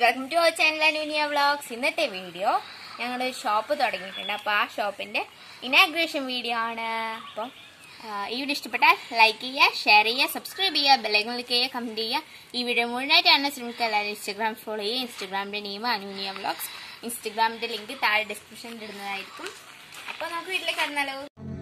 Welcome to our channel Anuniya vlogs ഇന്നത്തെ video ഞങ്ങൾ shop തുടങ്ങിയിട്ടുണ്ട് അപ്പോൾ ആ ഷോപ്പിൻ്റെ ഇനാഗ്രേഷൻ വീഡിയോ ആണ് അപ്പം ആ, ഈ വീഡിയോ ഇഷ്ടപ്പെട്ടാൽ ലൈക്ക് ചെയ്യുക ഷെയർ ചെയ്യുക സബ്സ്ക്രൈബ് ചെയ്യുക ബെല്ലൈക്കൺ ക്ലിക്ക് ചെയ്യുക കമൻറ്റ് ചെയ്യുക ഈ വീഡിയോ മുഴുവനായിട്ട് കാണാൻ ശ്രമിക്കുക എല്ലാവരും ഇൻസ്റ്റാഗ്രാം ഫോളോ ചെയ്യുക ഇൻസ്റ്റാഗ്രാമിൻ്റെ നെയിം അനൂനിയ വ്ളോഗ്സ് ഇൻസ്റ്റാഗ്രാമിൻ്റെ ലിങ്ക് താഴെ ഡിസ്ക്രിപ്ഷനിൽ ഇടുന്നതായിരിക്കും അപ്പോൾ നമുക്ക് വീട്ടിലേക്ക് കടന്നാലോ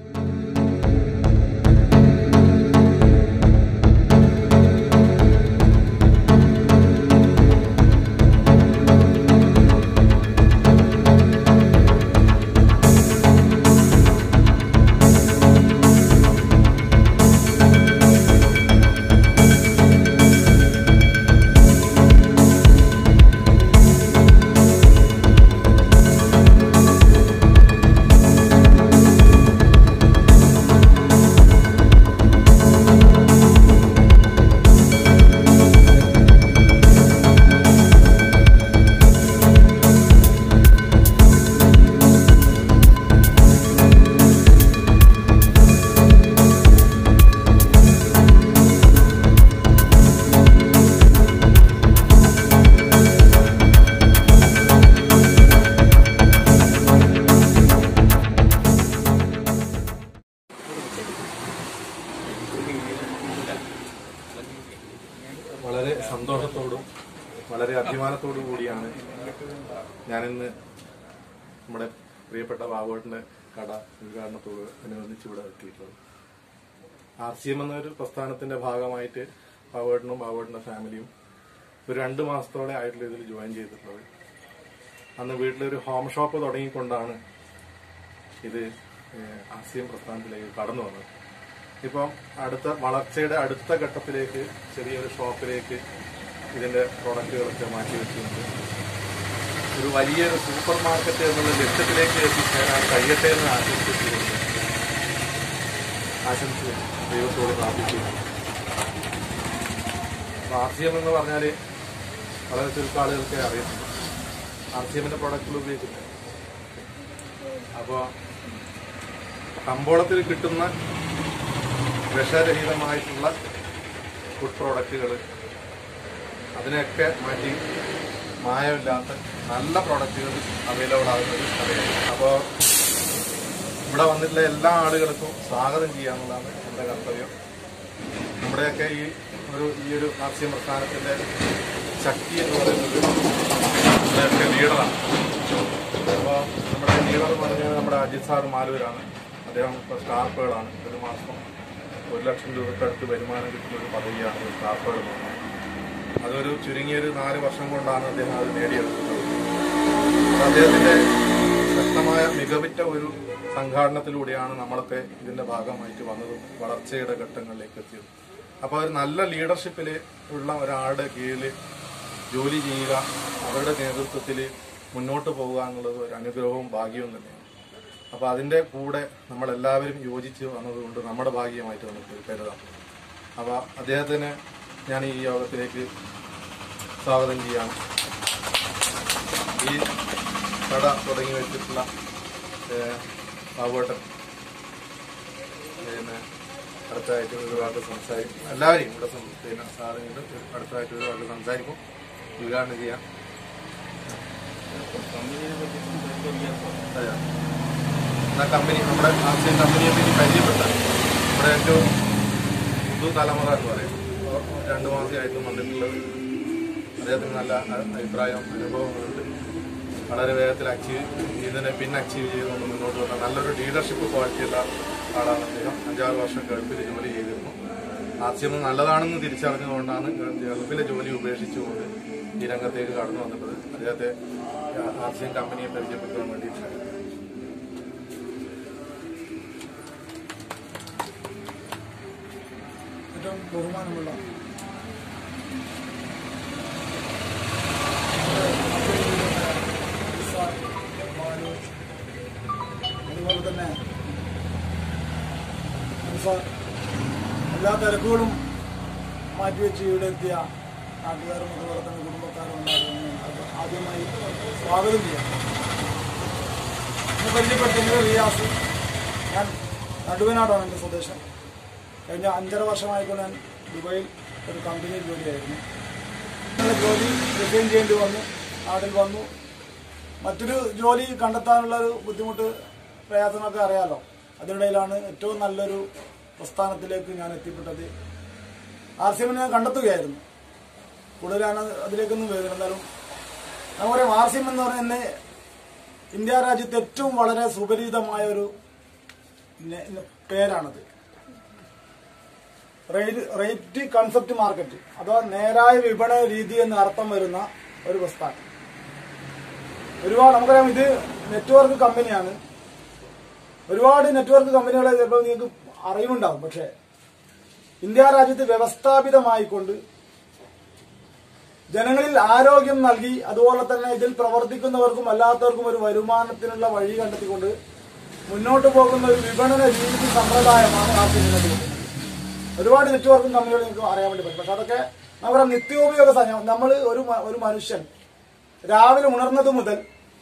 വളരെ സന്തോഷത്തോടും വളരെ അഭിമാനത്തോടും കൂടിയാണ് ഞാനിന്ന് നമ്മുടെ പ്രിയപ്പെട്ട ബാബുവേട്ടന്റെ കട ഉദ്ഘാടനത്തോട് അനുബന്ധിച്ച് ഇവിടെ എത്തിയിട്ടുള്ളത് ആർ സി എം എന്നൊരു പ്രസ്ഥാനത്തിന്റെ ഭാഗമായിട്ട് ബാബുവേട്ടനും ബാബുവേട്ടന്റെ ഫാമിലിയും ഒരു രണ്ട് മാസത്തോടെ ആയിട്ടുള്ള ഇതിൽ ജോയിൻ ചെയ്തിട്ടുള്ളത് അന്ന് വീട്ടിലൊരു ഹോം ഷോപ്പ് തുടങ്ങിക്കൊണ്ടാണ് ഇത് ആർ സി എം പ്രസ്ഥാനത്തിലേക്ക് കടന്നു വന്നത് ഇപ്പം അടുത്ത വളർച്ചയുടെ അടുത്ത ഘട്ടത്തിലേക്ക് ചെറിയൊരു ഷോപ്പിലേക്ക് ഇതിന്റെ പ്രോഡക്റ്റുകളൊക്കെ മാറ്റി വെച്ചിട്ടുണ്ട് ഒരു വലിയൊരു സൂപ്പർ മാർക്കറ്റ് എന്നുള്ള ലക്ഷ്യത്തിലേക്ക് എത്തിച്ചേരാൻ കഴിയട്ടെ എന്ന് ആശംസിച്ചുകൊണ്ട് ആശംസിച്ച് ദൈവത്തോട് പ്രാർത്ഥിക്കുന്നു ആർ സി എം എന്ന് പറഞ്ഞാൽ വളരെ ചുരുക്കം ആളുകൾക്ക് അറിയുന്നുണ്ട് ആർ സി എമ്മിന്റെ പ്രോഡക്റ്റുകൾ ഉപയോഗിക്കുന്നത് അപ്പോൾ കമ്പോളത്തിൽ കിട്ടുന്ന വിഷരഹിതമായിട്ടുള്ള ഫുഡ് പ്രോഡക്റ്റുകൾ അതിനെയൊക്കെ മാറ്റി മായമില്ലാത്ത നല്ല പ്രോഡക്റ്റുകൾ അവൈലബിൾ ആകുന്നത് കടയാണ് അപ്പോൾ ഇവിടെ വന്നിട്ടുള്ള എല്ലാ ആളുകൾക്കും സ്വാഗതം ചെയ്യാന്നുള്ളതാണ് എൻ്റെ കർത്തവ്യം നമ്മുടെയൊക്കെ ഈ ഒരു ഈ ഒരു കാർഷിക പ്രസ്ഥാനത്തിന്റെ ശക്തി എന്ന് പറയുന്നത് നമ്മുടെയൊക്കെ ലീഡറാണ് അപ്പോൾ നമ്മുടെ ലീഡർ എന്ന് പറഞ്ഞാൽ നമ്മുടെ അജിത് സാർ മാലൂരാണ് അദ്ദേഹം ഇപ്പോൾ സ്റ്റാർപ്പുകളാണ് ഒരു മാസം ഒരു ലക്ഷം രൂപയ്ക്കടുത്ത് വരുമാനം കിട്ടുന്ന ഒരു പദവിയാണ് ഒരു സ്റ്റാർപ്പുകൾ എന്ന് പറഞ്ഞാൽ അതൊരു ചുരുങ്ങിയൊരു നാല് വർഷം കൊണ്ടാണ് അദ്ദേഹം അത് നേടിയെടുക്കുന്നത് അപ്പോൾ അദ്ദേഹത്തിന്റെ ശക്തമായ മികവിറ്റ ഒരു സംഘാടനത്തിലൂടെയാണ് നമ്മളൊക്കെ ഇതിന്റെ ഭാഗമായിട്ട് വന്നതും വളർച്ചയുടെ ഘട്ടങ്ങളിലേക്ക് എത്തിയത് അപ്പോൾ ഒരു നല്ല ലീഡർഷിപ്പിൽ ഉള്ള ഒരാളുടെ കീഴിൽ ജോലി ചെയ്യുക അവരുടെ നേതൃത്വത്തിൽ മുന്നോട്ട് പോകുക എന്നുള്ളത് ഒരു അനുഗ്രഹവും ഭാഗ്യവും തന്നെയാണ് അപ്പോൾ അതിന്റെ കൂടെ നമ്മളെല്ലാവരും യോജിച്ച് വന്നതുകൊണ്ട് നമ്മുടെ ഭാഗ്യമായിട്ട് നമുക്ക് കരുതാം അപ്പോൾ അദ്ദേഹത്തിന് ഞാൻ ഈ യോഗത്തിലേക്ക് സ്വാഗതം ചെയ്യാം ഈ കട തുടങ്ങി വെച്ചിട്ടുള്ള ഏഹ്, ബാബുവേട്ടൻ പിന്നെ അടുത്തായിട്ട് ഒരു വാക്ക് സംസാരിക്കും എല്ലാവരെയും ഇവിടെ സം- പിന്നെ സാറിനോട് അടുത്തായിട്ട് ഒരു വാക്ക് സംസാരിക്കും ഉദ്ഘാടനം ചെയ്യാം അതെയോ? എന്നാ കമ്പനി നമ്മുടെ ആസിയൻ കമ്പനിയെ പറ്റി പരിചയപ്പെട്ടാൽ നമ്മുടെ ഏറ്റവും പുതു തലമുറ എന്ന് പറയും അപ്പോൾ രണ്ടു മാസമായിട്ടും വന്നിട്ടുള്ളത് അദ്ദേഹത്തിന് നല്ല അ- അഭിപ്രായം അനുഭവങ്ങളുണ്ട് വളരെ വേഗത്തിൽ അച്ചീവ് ഇതിനെ പിന്നെ അച്ചീവ് ചെയ്തുകൊണ്ട് മുന്നോട്ട് വന്ന നല്ലൊരു ലീഡർഷിപ്പ് ക്വാളിറ്റിയുള്ള ആളാണ് അദ്ദേഹം അഞ്ചാറ് വർഷം ഗൾഫിൽ ജോലി ചെയ്തിരുന്നു ആദ്യം നല്ലതാണെന്ന് തിരിച്ചറിഞ്ഞുകൊണ്ടാണ് ഗൾഫിലെ ജോലി ഉപേക്ഷിച്ചുകൊണ്ട് ഈ രംഗത്തേക്ക് കടന്നു വന്നിട്ടുള്ളത് അദ്ദേഹത്തെ ആർസിയൻ കമ്പനിയെ പരിചയപ്പെടുത്താൻ വേണ്ടിയിട്ടാണ് ഏറ്റവും ബഹുമാനമുള്ള സാർ, ബാലു, അതുപോലെ തന്നെ സാർ എല്ലാ തിരക്കുകളും മാറ്റിവെച്ച് ഇവിടെ എത്തിയ നാട്ടുകാരും അതുപോലെ തന്നെ കുടുംബക്കാരും ഉണ്ടാകുമെന്ന് അത് ആദ്യമായി സ്വാഗതം ചെയ്യാം ഇന്ന് പരിചയപ്പെടുത്തുന്നത് റിയാസ് ഞാൻ നടുവനാടാണ് എൻ്റെ സ്വദേശം കഴിഞ്ഞ അഞ്ചര വർഷമായിക്കൊണ്ട് ഞാൻ ദുബായിൽ ഒരു കമ്പനിയിൽ ജോലിയായിരുന്നു ഉള്ള ജോലി റിസൈൻ ചെയ്യേണ്ടി വന്നു നാട്ടിൽ വന്നു മറ്റൊരു ജോലി കണ്ടെത്താനുള്ള ഒരു ബുദ്ധിമുട്ട് പ്രയാസങ്ങളൊക്കെ അറിയാലോ അതിനിടയിലാണ് ഏറ്റവും നല്ലൊരു പ്രസ്ഥാനത്തിലേക്ക് ഞാൻ എത്തിപ്പെട്ടത് ആർ സി എമ്മിനെ ഞാൻ കണ്ടെത്തുകയായിരുന്നു കൂടുതൽ ഞാൻ അതിലേക്കൊന്നും വരുന്നില്ല എന്നാലും നമുക്കറിയാം ആർ സി എം എന്ന് പറയുന്നത് ഇന്ത്യ രാജ്യത്ത് ഏറ്റവും വളരെ സുപരിചിതമായ ഒരു നെ- നെ- പേരാണത് റേറ്റ് റേറ്റ് കൺസെപ്റ്റ് മാർക്കറ്റ് അഥവാ നേരായ വിപണന രീതി എന്ന് അർത്ഥം വരുന്ന ഒരു പ്രസ്ഥാനം ഒരുപാട് നമുക്കറിയാം ഇത് നെറ്റ്വർക്ക് കമ്പനിയാണ് ഒരുപാട് നെറ്റ്വർക്ക് കമ്പനികളെ ചിലപ്പോൾ നിങ്ങൾക്ക് അറിവുണ്ടാവും പക്ഷേ ഇന്ത്യ രാജ്യത്ത് വ്യവസ്ഥാപിതമായിക്കൊണ്ട് ജനങ്ങളിൽ ആരോഗ്യം നൽകി അതുപോലെ തന്നെ ഇതിൽ പ്രവർത്തിക്കുന്നവർക്കും അല്ലാത്തവർക്കും ഒരു വരുമാനത്തിനുള്ള വഴി കണ്ടെത്തിക്കൊണ്ട് മുന്നോട്ട് പോകുന്ന ഒരു വിപണന രീതി സമ്പ്രദായമാണ് ആർസിക്കുന്നത് ഒരുപാട് നെറ്റ്വർക്കും കമ്പനികൾ നിങ്ങൾക്ക് അറിയാൻ വേണ്ടി പറ്റും പക്ഷെ അതൊക്കെ നമ്മുടെ നിത്യോപയോഗ സാധനം നമ്മൾ ഒരു മ- ഒരു മനുഷ്യൻ രാവിലെ ഉണർന്നത് മുതൽ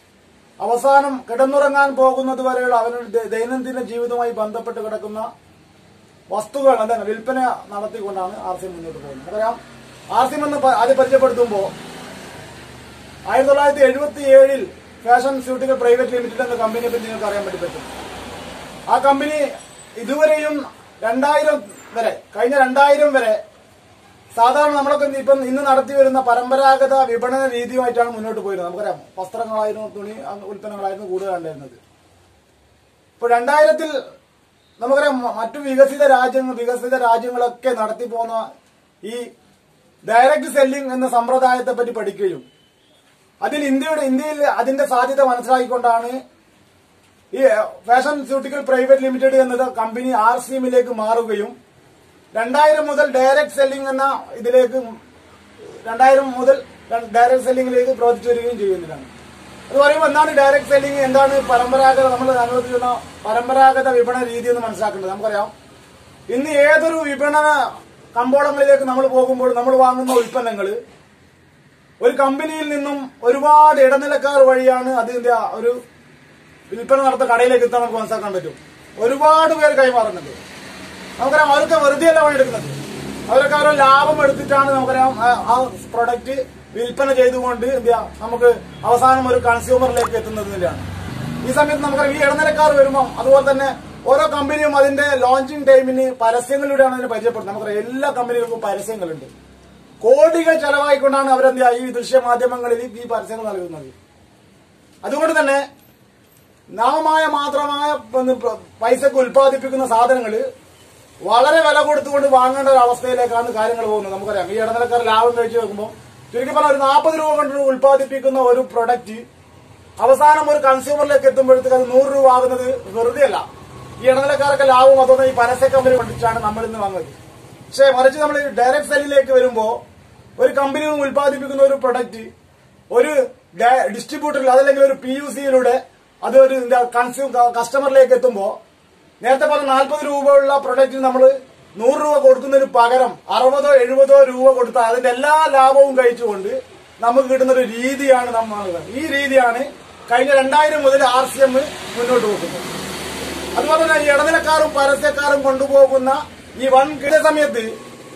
അവസാനം കിടന്നുറങ്ങാൻ പോകുന്നത് വരെയുള്ള അവരുടെ ദ- ദൈനംദിന ജീവിതവുമായി ബന്ധപ്പെട്ട് കിടക്കുന്ന വസ്തുക്കൾ എന്താണ് വിൽപ്പന നടത്തിക്കൊണ്ടാണ് ആർ സി എം മുന്നോട്ട് പോകുന്നത് നമുക്കറിയാം ആർ സി എം എന്ന് പ- ആദ്യം പരിചയപ്പെടുത്തുമ്പോൾ ആയിരത്തി തൊള്ളായിരത്തി എഴുപത്തി ഏഴിൽ ഫാഷൻ സ്യൂട്ടിക്കൽ പ്രൈവറ്റ് ലിമിറ്റഡ് എന്ന കമ്പനിയെ പറ്റി നിങ്ങൾക്ക് അറിയാൻ വേണ്ടി പറ്റും ആ കമ്പനി ഇതുവരെയും രണ്ടായിരം വരെ കഴിഞ്ഞ രണ്ടായിരം വരെ സാധാരണ നമ്മളൊക്കെ ഇപ്പം ഇന്ന് നടത്തി വരുന്ന പരമ്പരാഗത വിപണന രീതിയുമായിട്ടാണ് മുന്നോട്ട് പോയിരുന്നത് നമുക്കറിയാം വസ്ത്രങ്ങളായിരുന്നു തുണി അ- ഉൽപ്പന്നങ്ങളായിരുന്നു കൂടുതൽ ഉണ്ടായിരുന്നത് ഇപ്പൊ രണ്ടായിരത്തിൽ നമുക്കറിയാം മ- മറ്റു വികസിത രാജ്യങ്ങൾ വികസിത രാജ്യങ്ങളൊക്കെ നടത്തി പോകുന്ന ഈ ഡയറക്ട് സെല്ലിംഗ് എന്ന സമ്പ്രദായത്തെ പറ്റി പഠിക്കുകയും അതിൽ ഇന്ത്യയുടെ ഇന്ത്യയിൽ അതിന്റെ സാധ്യത മനസ്സിലാക്കിക്കൊണ്ടാണ് ഈ ഫാഷൻ സ്യൂട്ടിക്കൽ പ്രൈവറ്റ് ലിമിറ്റഡ് എന്നത് കമ്പനി ആർ സി എമ്മിലേക്ക് മാറുകയും രണ്ടായിരം മുതൽ ഡയറക്ട് സെല്ലിംഗ് എന്ന ഇതിലേക്ക് രണ്ടായിരം മുതൽ ഡയറക്ട് സെല്ലിംഗിലേക്ക് പ്രവർത്തിച്ചു വരികയും ചെയ്യുന്നതാണ് അത് പറയുമ്പോൾ എന്താണ് ഡയറക്ട് സെല്ലിംഗ് എന്താണ് പരമ്പരാഗത നമ്മൾ അനുവദിക്കുന്ന പരമ്പരാഗത വിപണന രീതി എന്ന് മനസ്സിലാക്കേണ്ടത് നമുക്കറിയാം ഇന്ന് ഏതൊരു വിപണന കമ്പോളങ്ങളിലേക്ക് നമ്മൾ പോകുമ്പോൾ നമ്മൾ വാങ്ങുന്ന ഉൽപ്പന്നങ്ങൾ ഒരു കമ്പനിയിൽ നിന്നും ഒരുപാട് ഇടനിലക്കാർ വഴിയാണ് അതിന്റെ ആ ഒരു വിൽപ്പന നടത്ത കടയിലേക്ക് എത്താൻ നമുക്ക് മനസ്സിലാക്കാൻ പറ്റും ഒരുപാട് പേര് കൈമാറുന്നുണ്ട് നമുക്കറിയാം അവർക്ക് വെറുതെ അല്ല പണിയെടുക്കുന്നത് അവരൊക്കെ അവരുടെ ലാഭം എടുത്തിട്ടാണ് നമുക്കറിയാം ആ- ആ പ്രൊഡക്റ്റ് വിൽപ്പന ചെയ്തുകൊണ്ട് എന്ത് ചെയ്യാം നമുക്ക് അവസാനം ഒരു കൺസ്യൂമറിലേക്ക് എത്തുന്നതിനാണ് ഈ സമയത്ത് നമുക്കറിയാം ഈ ഇടനിലക്കാർ വരുമ്പോൾ അതുപോലെ തന്നെ ഓരോ കമ്പനിയും അതിന്റെ ലോഞ്ചിങ് ടൈമിന് പരസ്യങ്ങളിലൂടെയാണ് അതിനെ പരിചയപ്പെടുന്നത് നമുക്കറിയാം എല്ലാ കമ്പനികൾക്കും പരസ്യങ്ങളുണ്ട് കോടികൾ ചെലവായിക്കൊണ്ടാണ് അവരെന്ത് ചെയ്യുക ഈ ദൃശ്യമാധ്യമങ്ങളിൽ ഈ പരസ്യങ്ങൾ നൽകുന്നത് അതുകൊണ്ട് തന്നെ നാമമായ മാത്രമായ ഒന്ന് പ- പൈസക്ക് ഉൽപ്പാദിപ്പിക്കുന്ന സാധനങ്ങൾ വളരെ വില കൊടുത്തുകൊണ്ട് വാങ്ങേണ്ട ഒരു അവസ്ഥയിലേക്കാണ് കാര്യങ്ങൾ പോകുന്നത് നമുക്കറിയാം ഈ ഇടനിലക്കാർ ലാഭം കഴിച്ചു വെക്കുമ്പോൾ ചുരുക്കി പറഞ്ഞാൽ ഒരു നാൽപ്പത് രൂപ കൊണ്ട് ഉൽപ്പാദിപ്പിക്കുന്ന ഒരു പ്രൊഡക്റ്റ് അവസാനം ഒരു കൺസ്യൂമറിലേക്ക് എത്തുമ്പോഴത്തേക്ക് അത് നൂറ് രൂപ ആകുന്നത് വെറുതെ അല്ല ഈ ഇടനിലക്കാർക്ക് ലാഭം അതൊന്നും ഈ പരസ്യ കമ്പനി കൊണ്ടിട്ടാണ് നമ്മൾ ഇന്ന് വാങ്ങുന്നത് പക്ഷേ മറിച്ച് നമ്മൾ ഡയറക്ട് സെല്ലിലേക്ക് വരുമ്പോൾ ഒരു കമ്പനി ഉൽപ്പാദിപ്പിക്കുന്ന ഒരു പ്രൊഡക്റ്റ് ഒരു ഡിസ്ട്രിബ്യൂട്ടറിൽ അതല്ലെങ്കിൽ ഒരു പി യു സിയിലൂടെ അത് ഒരു കൺസ്യൂം കസ്റ്റമറിലേക്ക് എത്തുമ്പോൾ നേരത്തെ പറഞ്ഞ നാൽപ്പത് രൂപയുള്ള പ്രൊഡക്റ്റിന് നമ്മൾ നൂറ് രൂപ കൊടുക്കുന്നതിന് പകരം അറുപതോ എഴുപതോ രൂപ കൊടുത്താൽ അതിന്റെ എല്ലാ ലാഭവും കഴിച്ചുകൊണ്ട് നമുക്ക് കിട്ടുന്ന ഒരു രീതിയാണ് നമ്മൾ ഈ രീതിയാണ് കഴിഞ്ഞ രണ്ടായിരം മുതൽ ആർ സി എം മുന്നോട്ട് പോകുന്നത് അതുപോലെ തന്നെ ഈ ഇടനിലക്കാരും പരസ്യക്കാരും കൊണ്ടുപോകുന്ന ഈ വൻ കിട സമയത്ത്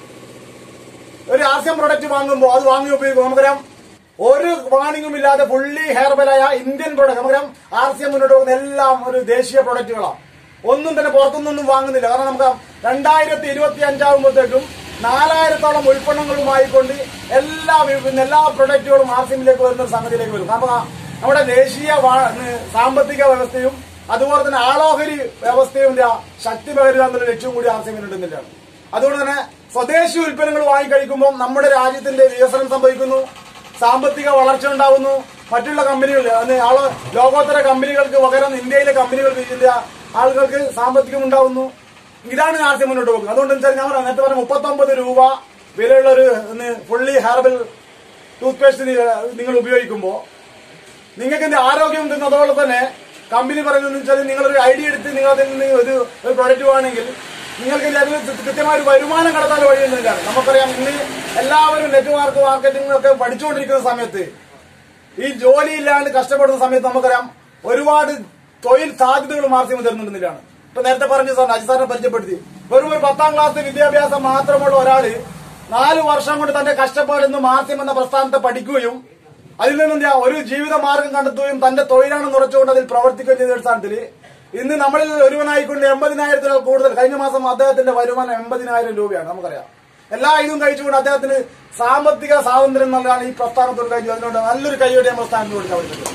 ഒരു ആർ സി എം പ്രൊഡക്റ്റ് വാങ്ങുമ്പോൾ അത് വാങ്ങി ഉപയോഗിക്കും നമുക്കറിയാം ഒരു വാണിങ്ങും ഇല്ലാതെ ഫുള്ളി ഹെയർബലായ ഇന്ത്യൻ പ്രൊഡക്റ്റ് നമുക്കറിയാം ആർ സി എം മുന്നോട്ട് പോകുന്ന എല്ലാം ഒരു ദേശീയ പ്രൊഡക്റ്റുകളാണ് ഒന്നും തന്നെ പുറത്തുനിന്നൊന്നും വാങ്ങുന്നില്ല കാരണം നമുക്ക് രണ്ടായിരത്തി ഇരുപത്തി അഞ്ചാകുമ്പോഴത്തേക്കും നാലായിരത്തോളം ഉൽപ്പന്നങ്ങളുമായി കൊണ്ട് എല്ലാ വി- പിന്നെ എല്ലാ പ്രൊഡക്റ്റുകളും ആർ സി എമ്മിലേക്ക് വരുന്ന ഒരു സംഗതിയിലേക്ക് വരും അപ്പൊ ആ നമ്മുടെ ദേശീയ വാ- ന് സാമ്പത്തിക വ്യവസ്ഥയും അതുപോലെ തന്നെ ആളോഹരി വ്യവസ്ഥയും ഇല്ല, ശക്തി പകരുക എന്നുള്ള ലക്ഷ്യം കൂടി ആർ സി എമ്മിനുണ്ടെന്നില്ലാണ് അതുകൊണ്ട് തന്നെ സ്വദേശി ഉൽപ്പന്നങ്ങൾ വാങ്ങിക്കഴിക്കുമ്പോൾ നമ്മുടെ രാജ്യത്തിന്റെ വികസനം സംഭവിക്കുന്നു സാമ്പത്തിക വളർച്ച ഉണ്ടാകുന്നു മറ്റുള്ള കമ്പനികൾ അത് ആള് ലോകോത്തര കമ്പനികൾക്ക് പകരം ഇന്ത്യയിലെ കമ്പനികൾക്ക് ഇതിന്റെ ആളുകൾക്ക് സാമ്പത്തികം ഉണ്ടാവുന്നു ഇതാണ് ആർ സി മുന്നോട്ട് പോകുന്നത് അതുകൊണ്ട് വെച്ചാൽ ഞാൻ പറയാം, നേരത്തെ പറഞ്ഞ മുപ്പത്തൊമ്പത് രൂപ വിലയുള്ള ഒരു ഫുള്ളി ഹെർബൽ ടൂത്ത് പേസ്റ്റ് നിങ്ങൾ ഉപയോഗിക്കുമ്പോൾ നിങ്ങൾക്ക് എന്റെ ആരോഗ്യം ഉണ്ടെന്ന് അതോടെ തന്നെ കമ്പനി പറയുന്നത് വെച്ചാൽ നിങ്ങളൊരു ഐഡിയ എടുത്ത് നിങ്ങൾ അതിൽ നിന്ന് ഒരു ഒരു പ്രൊഡക്റ്റ് ആണെങ്കിൽ നിങ്ങൾക്ക് ഇതിൽ അതിൽ കൃത്യമായ ഒരു വരുമാനം കടത്താൻ വഴിയൊന്നുമില്ല നമുക്കറിയാം ഇന്ന് എല്ലാവരും നെറ്റ്വർക്ക് മാർക്കറ്റിംഗ് ഒക്കെ പഠിച്ചുകൊണ്ടിരിക്കുന്ന സമയത്ത് ഈ ജോലി ഇല്ലാണ്ട് കഷ്ടപ്പെടുന്ന സമയത്ത് നമുക്കറിയാം ഒരുപാട് തൊഴിൽ സാധ്യതകൾ മാർസിയം തരുന്നുണ്ടെന്നില്ലാണ് ഇപ്പൊ നേരത്തെ പറഞ്ഞ സാർ അജി സാറിനെ പരിചയപ്പെടുത്തി വെറും ഒരു പത്താം ക്ലാസ് വിദ്യാഭ്യാസം മാത്രമുള്ള ഒരാള് നാല് വർഷം കൊണ്ട് തന്റെ കഷ്ടപ്പാടിൽ നിന്ന് മാർസ്യം എന്ന പ്രസ്ഥാനത്തെ പഠിക്കുകയും അതിൽ നിന്നും എന്താ ഒരു ജീവിത മാർഗം കണ്ടെത്തുകയും തന്റെ തൊഴിലാണെന്ന് ഉറച്ചുകൊണ്ട് അതിൽ പ്രവർത്തിക്കുകയും ചെയ്ത അടിസ്ഥാനത്തിൽ ഇന്ന് നമ്മളിൽ ഒരുവനായിക്കൊണ്ട് എൺപതിനായിരത്തിൽ കൂടുതൽ കഴിഞ്ഞ മാസം അദ്ദേഹത്തിന്റെ വരുമാനം എൺപതിനായിരം രൂപയാണ് നമുക്കറിയാം എല്ലാ ഇതും കഴിച്ചുകൊണ്ട് അദ്ദേഹത്തിന് സാമ്പത്തിക സ്വാതന്ത്ര്യം നൽകാൻ ഈ പ്രസ്ഥാനത്തോട് കഴിഞ്ഞു അതിനോട് നല്ലൊരു കൈയോടെ നമ്മൾ സ്ഥാനത്ത് കൊടുക്കാൻ പറ്റുന്നത്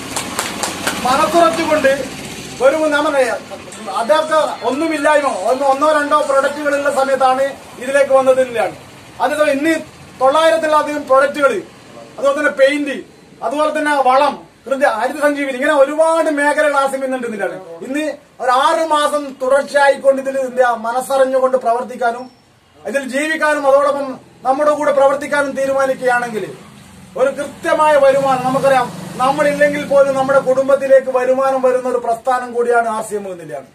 മനസ്സുറച്ചുകൊണ്ട് ഒരു നമ്മുടെ അദ്ദേഹത്തെ ഒന്നുമില്ലായ്മ ഒന്ന് ഒന്നോ രണ്ടോ പ്രൊഡക്റ്റുകളുള്ള സമയത്താണ് ഇതിലേക്ക് വന്നതിലാണ് അതേസമയം ഇന്ന് തൊള്ളായിരത്തിലധികം പ്രൊഡക്റ്റുകൾ അതുപോലെ തന്നെ പെയിന്റ് അതുപോലെ തന്നെ വളം ഹൃദയ ഹരിത സഞ്ജീവനി ഇങ്ങനെ ഒരുപാട് മേഖലകൾ ആസിമിന്നുണ്ട് ഇതിലാണ് ഇന്ന് ഒരു ആറ് മാസം തുടർച്ചയായിക്കൊണ്ട് ഇതിൽ എന്താ മനസ്സറിഞ്ഞുകൊണ്ട് പ്രവർത്തിക്കാനും ഇതിൽ ജീവിക്കാനും അതോടൊപ്പം നമ്മുടെ കൂടെ പ്രവർത്തിക്കാനും തീരുമാനിക്കുകയാണെങ്കിൽ ഒരു കൃത്യമായ വരുമാനം നമുക്കറിയാം നമ്മളില്ലെങ്കിൽ പോലും നമ്മുടെ കുടുംബത്തിലേക്ക് വരുമാനം വരുന്ന ഒരു പ്രസ്ഥാനം കൂടിയാണ് ആർ സി എം എന്നില്ലാണ്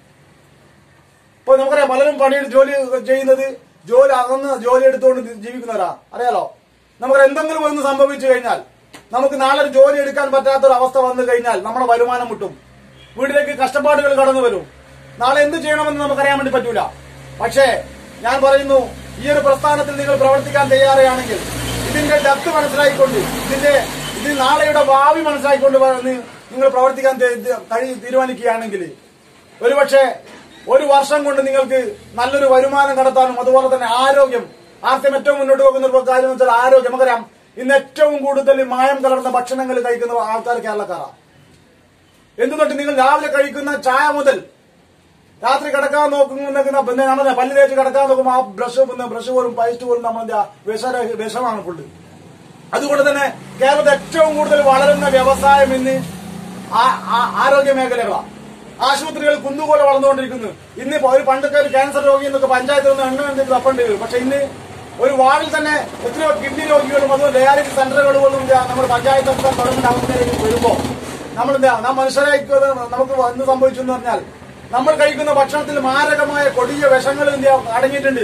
ഇപ്പൊ നമുക്കറിയാം പലരും പണി ജോലി ചെയ്യുന്നത് ജോലി അകന്ന് ജോലി എടുത്തുകൊണ്ട് ജീവിക്കുന്നവരാ അറിയാലോ നമുക്ക് എന്തെങ്കിലും ഒന്ന് സംഭവിച്ചു കഴിഞ്ഞാൽ നമുക്ക് നാളെ ഒരു ജോലി എടുക്കാൻ പറ്റാത്ത ഒരു അവസ്ഥ വന്നു കഴിഞ്ഞാൽ നമ്മുടെ വരുമാനം മുട്ടും വീട്ടിലേക്ക് കഷ്ടപ്പാടുകൾ കടന്നു വരും നാളെ എന്ത് ചെയ്യണമെന്ന് നമുക്കറിയാൻ വേണ്ടി പറ്റൂല പക്ഷേ ഞാൻ പറയുന്നു ഈ ഒരു പ്രസ്ഥാനത്തിൽ നിങ്ങൾ പ്രവർത്തിക്കാൻ തയ്യാറാണെങ്കിൽ ഇതിന്റെ ഡെപ്ത് മനസ്സിലാക്കിക്കൊണ്ട് ഇതിന്റെ ഇത് നാളെയുടെ ഭാവി മനസ്സിലാക്കിക്കൊണ്ട് വന്ന് നിങ്ങൾ പ്രവർത്തിക്കാൻ തെ- കഴി തീരുമാനിക്കുകയാണെങ്കിൽ ഒരുപക്ഷെ ഒരു വർഷം കൊണ്ട് നിങ്ങൾക്ക് നല്ലൊരു വരുമാനം കണ്ടെത്താനും അതുപോലെ തന്നെ ആരോഗ്യം ആർക്കും ഏറ്റവും മുന്നോട്ട് പോകുന്ന ഒരു കാര്യം എന്ന് വെച്ചാൽ ആരോഗ്യം നമുക്കറിയാം ഇന്ന് ഏറ്റവും കൂടുതൽ മായം കലർന്ന ഭക്ഷണങ്ങൾ കഴിക്കുന്ന ആൾക്കാർ കേരളക്കാരാണ് എന്തുകൊണ്ട് നിങ്ങൾ രാവിലെ കഴിക്കുന്ന ചായ മുതൽ രാത്രി കിടക്കാൻ നോക്കുന്ന പിന്നെ നമ്മളെ പല്ല് തേച്ച് കിടക്കാൻ നോക്കുമ്പോൾ ആ ബ്രഷ് പിന്നെ ബ്രഷ് പോലും പേസ്റ്റ് പോലും നമ്മളെ വിഷ വിഷമാണ് ഫുള്ള് അതുകൊണ്ട് തന്നെ കേരളത്തിൽ ഏറ്റവും കൂടുതൽ വളരുന്ന വ്യവസായം ഇന്ന് ആ- ആ- ആരോഗ്യ മേഖലകളാണ് ആശുപത്രികൾ കുന്നുപോലെ വളർന്നുകൊണ്ടിരിക്കുന്നു ഇന്ന് ഇപ്പൊ ഒരു പണ്ടൊക്കെ ഒരു ക്യാൻസർ രോഗി എന്നൊക്കെ പഞ്ചായത്തിൽ നിന്ന് എണ്ണ എന്തെങ്കിലും തപ്പേണ്ടി വരും പക്ഷെ ഇന്ന് ഒരു വാർഡിൽ തന്നെ എത്രയോ കിഡ്നി രോഗികളും അതുപോലെ ഡയാലിസിസ് സെന്ററുകളും നമ്മുടെ പഞ്ചായത്തൊക്കെ തുടങ്ങേണ്ട അവസ്ഥയിലേക്ക് വരുമ്പോ നമ്മളെന്താ നാം മനുഷ്യരായി നമുക്ക് എന്ത് സംഭവിച്ചു എന്ന് പറഞ്ഞാൽ നമ്മൾ കഴിക്കുന്ന ഭക്ഷണത്തിൽ മാരകമായ കൊടിയ വിഷങ്ങൾ എന്ത് അടങ്ങിയിട്ടുണ്ട്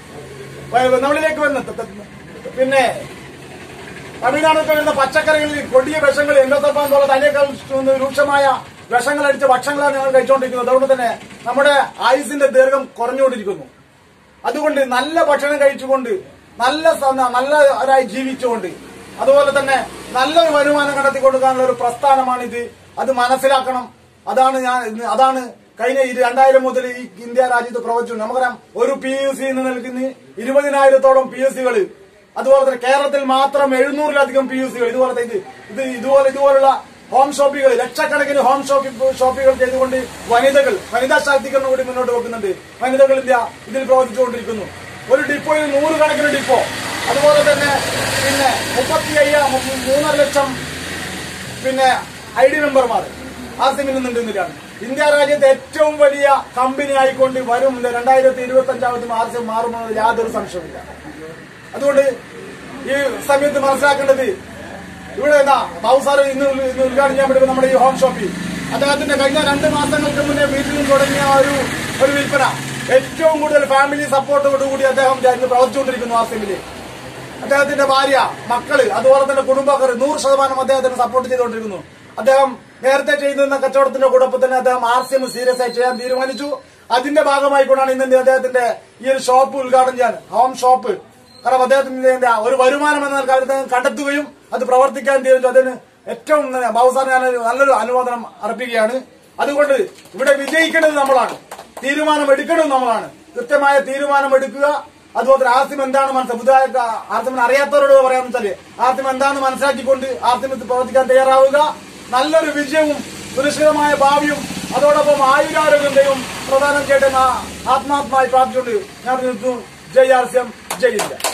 വ- നമ്മളിലേക്ക് വരുന്ന ത- ത- പിന്നെ തമിഴ്നാടൊക്കെ വരുന്ന പച്ചക്കറികളിൽ കൊടിയ വിഷങ്ങൾ എൻഡോസൽഫാൻ പോലെ അതിനേക്കാൾ രൂക്ഷമായ വിഷങ്ങൾ അടിച്ച ഭക്ഷണങ്ങളാണ് ഞങ്ങൾ കഴിച്ചുകൊണ്ടിരിക്കുന്നത് അതുകൊണ്ട് തന്നെ നമ്മുടെ ആയുസിന്റെ ദീർഘം കുറഞ്ഞുകൊണ്ടിരിക്കുന്നു അതുകൊണ്ട് നല്ല ഭക്ഷണം കഴിച്ചുകൊണ്ട് നല്ല സ- നല്ലവരായി ജീവിച്ചുകൊണ്ട് അതുപോലെ തന്നെ നല്ലൊരു വരുമാനം കണ്ടെത്തി കൊടുക്കാനുള്ള ഒരു പ്രസ്ഥാനമാണിത് അത് മനസ്സിലാക്കണം അതാണ് ഞാൻ ഇന്ന് അതാണ് കഴിഞ്ഞ ഈ രണ്ടായിരം മുതൽ ഈ ഇന്ത്യ രാജ്യത്ത് പ്രവചിച്ചു നമുക്കറിയാം ഒരു പി യു സി എന്ന് നിൽക്കുന്ന ഇരുപതിനായിരത്തോളം പി എസ് സികൾ അതുപോലെ തന്നെ കേരളത്തിൽ മാത്രം എഴുന്നൂറിലധികം പി യു സികൾ ഇതുപോലത്തെ ഇത് ഇത് ഇതുപോലെ ഇതുപോലുള്ള ഹോം ഷോപ്പികൾ ലക്ഷക്കണക്കിന് ഹോം ഷോപ്പിംഗ് ഷോപ്പുകൾ ചെയ്തുകൊണ്ട് വനിതകൾ വനിതാ ശാക്തീകരണം കൂടി മുന്നോട്ട് വെക്കുന്നുണ്ട് വനിതകൾ ഇന്ത്യ ഇതിൽ പ്രവർത്തിച്ചുകൊണ്ടിരിക്കുന്നു ഒരു ഡിപ്പോയിൽ നൂറുകണക്കിന് ഡിപ്പോ അതുപോലെ തന്നെ പിന്നെ മുപ്പത്തി അയ്യായിരം മൂന്നര ലക്ഷം പിന്നെ ഐ ഡി മെമ്പർമാർ ആർ സി നിന്നുണ്ടെന്നില്ലാണ് ഇന്ത്യ രാജ്യത്തെ ഏറ്റവും വലിയ കമ്പനി ആയിക്കൊണ്ട് വരും രണ്ടായിരത്തി ഇരുപത്തി അഞ്ചാമത്തും ആർ സി മാറുമെന്നതിൽ യാതൊരു സംശയമില്ല അതുകൊണ്ട് ഈ സമയത്ത് മനസ്സിലാക്കേണ്ടത് ഇവിടെ എന്താ ബാബു സാറ് ഇന്ന് ഉദ്ഘ- ഇന്ന് ഉദ്ഘാടനം ചെയ്യാൻ പറ്റുമ്പോൾ നമ്മുടെ ഈ ഹോം ഷോപ്പിൽ അദ്ദേഹത്തിന്റെ കഴിഞ്ഞ രണ്ട് മാസങ്ങൾക്ക് മുന്നേ വീട്ടിൽ നിന്ന് തുടങ്ങിയ ആ ഒരു ഒരു വിൽപ്പന ഏറ്റവും കൂടുതൽ ഫാമിലി സപ്പോർട്ടോടുകൂടി അദ്ദേഹം ഇന്ന് പ്രവർത്തിച്ചുകൊണ്ടിരിക്കുന്നു ആസിമില് അദ്ദേഹത്തിന്റെ ഭാര്യ മക്കള് അതുപോലെ തന്നെ കുടുംബക്കാർ നൂറ് ശതമാനം അദ്ദേഹത്തിന് സപ്പോർട്ട് ചെയ്തുകൊണ്ടിരിക്കുന്നു അദ്ദേഹം നേരത്തെ ചെയ്തിരുന്ന കച്ചവടത്തിന്റെ കൂടൊപ്പം തന്നെ അദ്ദേഹം ആർ സി എം സീരിയസ് ആയി ചെയ്യാൻ തീരുമാനിച്ചു അതിന്റെ ഭാഗമായിക്കൊണ്ടാണ് ഇന്ന് അദ്ദേഹത്തിന്റെ ഈ ഒരു ഷോപ്പ് ഉദ്ഘാടനം ചെയ്യാൻ ഹോം ഷോപ്പ് കാരണം അദ്ദേഹത്തിന്റെ എന്താ ഒരു വരുമാനം എന്ന നിലക്ക് അദ്ദേഹം കണ്ടെത്തുകയും അത് പ്രവർത്തിക്കാൻ തീരുമാനിച്ചു അതിന് ഏറ്റവും ബാബു സാർ ഞാൻ ഒരു നല്ലൊരു അനുമോദനം അർപ്പിക്കുകയാണ് അതുകൊണ്ട് ഇവിടെ വിജയിക്കേണ്ടത് നമ്മളാണ് തീരുമാനം എടുക്കേണ്ടത് നമ്മളാണ് കൃത്യമായ തീരുമാനം എടുക്കുക അതുപോലെ തന്നെ ആർത്തിം എന്താണ് മനസ്സിലാക്കുക പുതുതായിട്ട് ആർത്തിമിന് അറിയാത്തവരോട് പറയാന്ന് വെച്ചാല് ആർത്തിം എന്താണെന്ന് മനസ്സിലാക്കിക്കൊണ്ട് ആർത്തിമത്തിൽ പ്രവർത്തിക്കാൻ തയ്യാറാവുക നല്ലൊരു വിജയവും സുരക്ഷിതമായ ഭാവിയും അതോടൊപ്പം ആയുരാരോഗ്യം ദൈവം പ്രദാനം ചെയ്യട്ടെ എന്ന് ആത്മാത്മായി പ്രാർത്ഥിച്ചുകൊണ്ട് ഞാൻ നിർത്തുന്നു ജയ് ആർ സി എം ജയ് ഇന്ത്യ